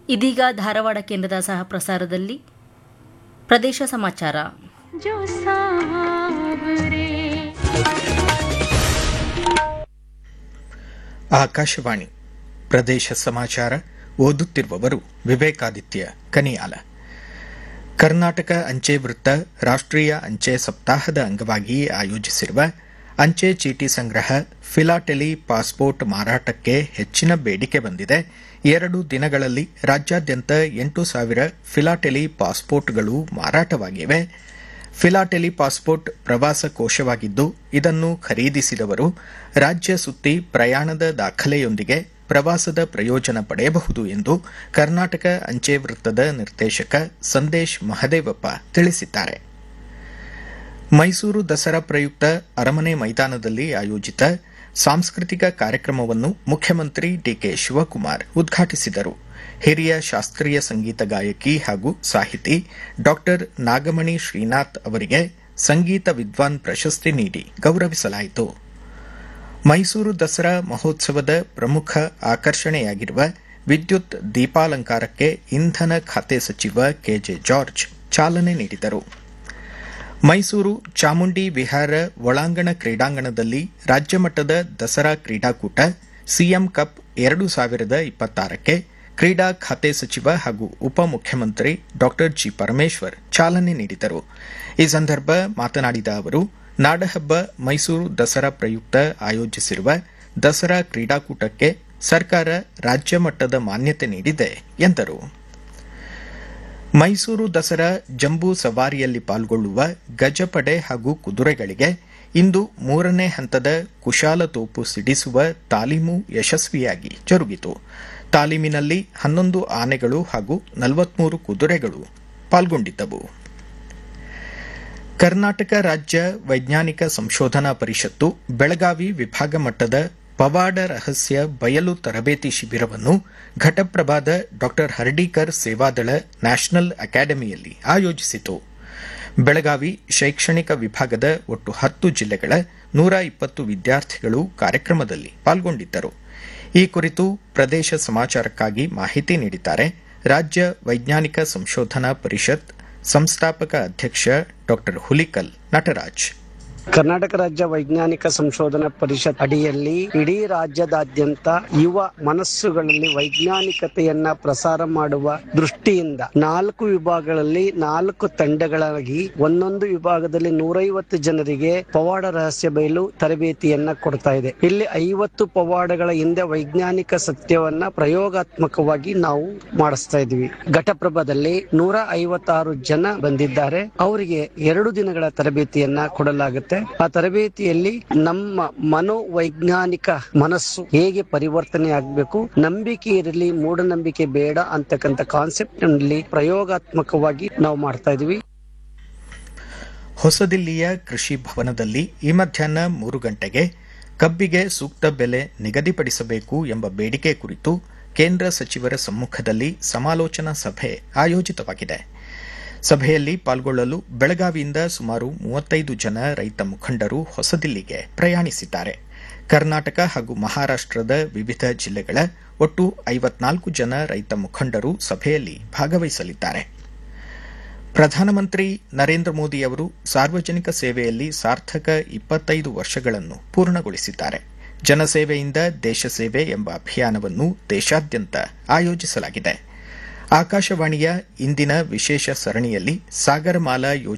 ಇದೀಗ ಧಾರವಾಡ ಕೇಂದ್ರದ ಸಹ ಪ್ರಸಾರದಲ್ಲಿ ಪ್ರದೇಶ ಸಮಾಚಾರ जो सावरे ಆಕಾಶವಾಣಿ ಪ್ರದೇಶ ಸಮಾಚಾರ ಓದುತ್ತಿರುವವರು ವಿವೇಕಾದಿತ್ಯ ಕನಿಯಾಲ ಕರ್ನಾಟಕ ಅಂಚೆ ವೃತ್ತ ರಾಷ್ಟ್ರೀಯ ಅಂಚೆ ಸಪ್ತಾಹದ ಅಂಗವಾಗಿ ಆಯೋಜಿಸಿರುವ ಅಂಚೆ ಚೀಟಿ ಸಂಗ್ರಹ ಫಿಲಾಟೆಲಿ ಪಾಸ್ಪೋರ್ಟ್ ಮಾರಾಟಕ್ಕೆ ಹೆಚ್ಚಿನ ಬೇಡಿಕೆ ಬಂದಿದೆ ಎರಡು ದಿನಗಳಲ್ಲಿ ರಾಜ್ಯಾದ್ಯಂತ ಎಂಟು ಸಾವಿರ ಫಿಲಾಟೆಲಿ ಪಾಸ್ಪೋರ್ಟ್ಗಳು ಮಾರಾಟವಾಗಿವೆ ಫಿಲಾಟೆಲಿ ಪಾಸ್ಪೋರ್ಟ್ ಪ್ರವಾಸ ಕೋಶವಾಗಿದ್ದು ಇದನ್ನು ಖರೀದಿಸಿದವರು ರಾಜ್ಯ ಸುತ್ತಿ ಪ್ರಯಾಣದ ದಾಖಲೆಯೊಂದಿಗೆ ಪ್ರವಾಸದ ಪ್ರಯೋಜನ ಪಡೆಯಬಹುದು ಎಂದು ಕರ್ನಾಟಕ ಅಂಚೆ ವೃತ್ತದ ನಿರ್ದೇಶಕ ಸಂದೇಶ್ ಮಹದೇವಪ್ಪ ತಿಳಿಸಿದ್ದಾರೆ ಮೈಸೂರು ದಸರಾ ಪ್ರಯುಕ್ತ ಅರಮನೆ ಮೈದಾನದಲ್ಲಿ ಆಯೋಜಿತ ಸಾಂಸ್ಕೃತಿಕ ಕಾರ್ಯಕ್ರಮವನ್ನು ಮುಖ್ಯಮಂತ್ರಿ ಡಿಕೆ ಶಿವಕುಮಾರ್ ಉದ್ಘಾಟಿಸಿದರು ಹಿರಿಯ ಶಾಸ್ತ್ರೀಯ ಸಂಗೀತ ಗಾಯಕಿ ಹಾಗೂ ಸಾಹಿತಿ ಡಾ ನಾಗಮಣಿ ಶ್ರೀನಾಥ್ ಅವರಿಗೆ ಸಂಗೀತ ವಿದ್ವಾನ್ ಪ್ರಶಸ್ತಿ ನೀಡಿ ಗೌರವಿಸಲಾಯಿತು ಮೈಸೂರು ದಸರಾ ಮಹೋತ್ಸವದ ಪ್ರಮುಖ ಆಕರ್ಷಣೆಯಾಗಿರುವ ವಿದ್ಯುತ್ ದೀಪಾಲಂಕಾರಕ್ಕೆ ಇಂಧನ ಖಾತೆ ಸಚಿವ ಕೆಜೆ ಜಾರ್ಜ್ ಚಾಲನೆ ನೀಡಿದರು ಮೈಸೂರು ಚಾಮುಂಡಿ ವಿಹಾರ ಒಳಾಂಗಣ ಕ್ರೀಡಾಂಗಣದಲ್ಲಿ ರಾಜ್ಯಮಟ್ಟದ ದಸರಾ ಕ್ರೀಡಾಕೂಟ ಸಿಎಂ ಕಪ್ ಎರಡು ಸಾವಿರದ ಇಪ್ಪತ್ತಾರಕ್ಕೆ ಕ್ರೀಡಾ ಖಾತೆ ಸಚಿವ ಹಾಗೂ ಉಪಮುಖ್ಯಮಂತ್ರಿ ಡಾ ಜಿ ಪರಮೇಶ್ವರ್ ಚಾಲನೆ ನೀಡಿದರು ಈ ಸಂದರ್ಭ ಮಾತನಾಡಿದ ಅವರು ನಾಡಹಬ್ಬ ಮೈಸೂರು ದಸರಾ ಪ್ರಯುಕ್ತ ಆಯೋಜಿಸಿರುವ ದಸರಾ ಕ್ರೀಡಾಕೂಟಕ್ಕೆ ಸರ್ಕಾರ ರಾಜ್ಯ ಮಟ್ಟದ ಮಾನ್ಯತೆ ನೀಡಿದೆ ಎಂದರು ಮೈಸೂರು ದಸರಾ ಜಂಬೂ ಸವಾರಿಯಲ್ಲಿ ಪಾಲ್ಗೊಳ್ಳುವ ಗಜಪಡೆ ಹಾಗೂ ಕುದುರೆಗಳಿಗೆ ಇಂದು ಮೂರನೇ ಹಂತದ ಕುಶಾಲ ತೋಪು ಸಿಡಿಸುವ ತಾಲೀಮು ಯಶಸ್ವಿಯಾಗಿ ಜರುಗಿತು ತಾಲೀಮಿನಲ್ಲಿ ಹನ್ನೊಂದು ಆನೆಗಳು ಹಾಗೂ ನಲವತ್ಮೂರು ಕುದುರೆಗಳು ಪಾಲ್ಗೊಂಡಿದ್ದವು ಕರ್ನಾಟಕ ರಾಜ್ಯ ವೈಜ್ಞಾನಿಕ ಸಂಶೋಧನಾ ಪರಿಷತ್ತು ಬೆಳಗಾವಿ ವಿಭಾಗ ಮಟ್ಟದ ಪವಾಡ ರಹಸ್ಯ ಬಯಲು ತರಬೇತಿ ಶಿಬಿರವನ್ನು ಘಟಪ್ರಭಾದ ಡಾ ಹರ್ಡೀಕರ್ ಸೇವಾದಳ ನ್ಯಾಷನಲ್ ಅಕಾಡೆಮಿಯಲ್ಲಿ ಆಯೋಜಿಸಿತು ಬೆಳಗಾವಿ ಶೈಕ್ಷಣಿಕ ವಿಭಾಗದ ಒಟ್ಟು ಹತ್ತು ಜಿಲ್ಲೆಗಳ ನೂರ ಇಪ್ಪತ್ತು ವಿದ್ಯಾರ್ಥಿಗಳು ಕಾರ್ಯಕ್ರಮದಲ್ಲಿ ಪಾಲ್ಗೊಂಡಿದ್ದರು ಈ ಕುರಿತು ಪ್ರದೇಶ ಸಮಾಚಾರಕ್ಕಾಗಿ ಮಾಹಿತಿ ನೀಡಿದ್ದಾರೆ ರಾಜ್ಯ ವೈಜ್ಞಾನಿಕ ಸಂಶೋಧನಾ ಪರಿಷತ್ ಸಂಸ್ಥಾಪಕ ಅಧ್ಯಕ್ಷ ಡಾ ಹುಲಿಕಲ್ ನಟರಾಜ್ ಕರ್ನಾಟಕ ರಾಜ್ಯ ವೈಜ್ಞಾನಿಕ ಸಂಶೋಧನಾ ಪರಿಷತ್ ಅಡಿಯಲ್ಲಿ ಇಡೀ ರಾಜ್ಯದಾದ್ಯಂತ ಯುವ ಮನಸ್ಸುಗಳಲ್ಲಿ ವೈಜ್ಞಾನಿಕತೆಯನ್ನ ಪ್ರಸಾರ ಮಾಡುವ ದೃಷ್ಟಿಯಿಂದ ನಾಲ್ಕು ವಿಭಾಗಗಳಲ್ಲಿ ನಾಲ್ಕು ತಂಡಗಳಾಗಿ ಒಂದೊಂದು ವಿಭಾಗದಲ್ಲಿ ನೂರೈವತ್ತು ಜನರಿಗೆ ಪವಾಡ ರಹಸ್ಯ ಬಯಲು ತರಬೇತಿಯನ್ನ ಕೊಡ್ತಾ ಇದೆ ಇಲ್ಲಿ ಐವತ್ತು ಪವಾಡಗಳ ಹಿಂದೆ ವೈಜ್ಞಾನಿಕ ಸತ್ಯವನ್ನ ಪ್ರಯೋಗಾತ್ಮಕವಾಗಿ ನಾವು ಮಾಡಿಸ್ತಾ ಇದ್ವಿ ಘಟಪ್ರಭದಲ್ಲಿ ನೂರ ಐವತ್ತಾರು ಜನ ಬಂದಿದ್ದಾರೆ ಅವರಿಗೆ ಎರಡು ದಿನಗಳ ತರಬೇತಿಯನ್ನ ಕೊಡಲಾಗುತ್ತೆ ಆ ತರಬೇತಿಯಲ್ಲಿ ನಮ್ಮ ಮನೋವೈಜ್ಞಾನಿಕ ಮನಸ್ಸು ಹೇಗೆ ಪರಿವರ್ತನೆ ಆಗಬೇಕು ನಂಬಿಕೆ ಇರಲಿ ಮೂಢನಂಬಿಕೆ ಬೇಡ ಅಂತಕ್ಕಂಥ ಕಾನ್ಸೆಪ್ಟ್ ನಲ್ಲಿ ಪ್ರಯೋಗಾತ್ಮಕವಾಗಿ ನಾವು ಮಾಡ್ತಾ ಇದೀವಿ ಹೊಸದಿಲ್ಲಿಯ ಕೃಷಿ ಭವನದಲ್ಲಿ ಈ ಮಧ್ಯಾಹ್ನ ಮೂರು ಗಂಟೆಗೆ ಕಬ್ಬಿಗೆ ಸೂಕ್ತ ಬೆಲೆ ನಿಗದಿಪಡಿಸಬೇಕು ಎಂಬ ಬೇಡಿಕೆ ಕುರಿತು ಕೇಂದ್ರ ಸಚಿವರ ಸಮ್ಮುಖದಲ್ಲಿ ಸಮಾಲೋಚನಾ ಸಭೆ ಆಯೋಜಿತವಾಗಿದೆ ಸಭೆಯಲ್ಲಿ ಪಾಲ್ಗೊಳ್ಳಲು ಬೆಳಗಾವಿಯಿಂದ ಸುಮಾರು ಮೂವತ್ತೈದು ಜನ ರೈತ ಮುಖಂಡರು ಹೊಸದಿಲ್ಲಿಗೆ ಪ್ರಯಾಣಿಸಿದ್ದಾರೆ ಕರ್ನಾಟಕ ಹಾಗೂ ಮಹಾರಾಷ್ಟದ ವಿವಿಧ ಜಿಲ್ಲೆಗಳ ಒಟ್ಟು ಐವತ್ನಾಲ್ಕು ಜನ ರೈತ ಮುಖಂಡರು ಸಭೆಯಲ್ಲಿ ಭಾಗವಹಿಸಲಿದ್ದಾರೆ ಪ್ರಧಾನಮಂತ್ರಿ ನರೇಂದ್ರ ಮೋದಿ ಅವರು ಸಾರ್ವಜನಿಕ ಸೇವೆಯಲ್ಲಿ ಸಾರ್ಥಕ ಇಪ್ಪತ್ತೈದು ವರ್ಷಗಳನ್ನು ಪೂರ್ಣಗೊಳಿಸಿದ್ದಾರೆ ಜನಸೇವೆಯಿಂದ ದೇಶ ಸೇವೆ ಎಂಬ ಅಭಿಯಾನವನ್ನು ದೇಶಾದ್ಯಂತ ಆಯೋಜಿಸಲಾಗಿದೆ ಆಕಾಶವಾಣಿಯ ಇಂದಿನ ವಿಶೇಷ ಸರಣಿಯಲ್ಲಿ ಸಾಗರಮಾಲಾ ಯೋಜನೆ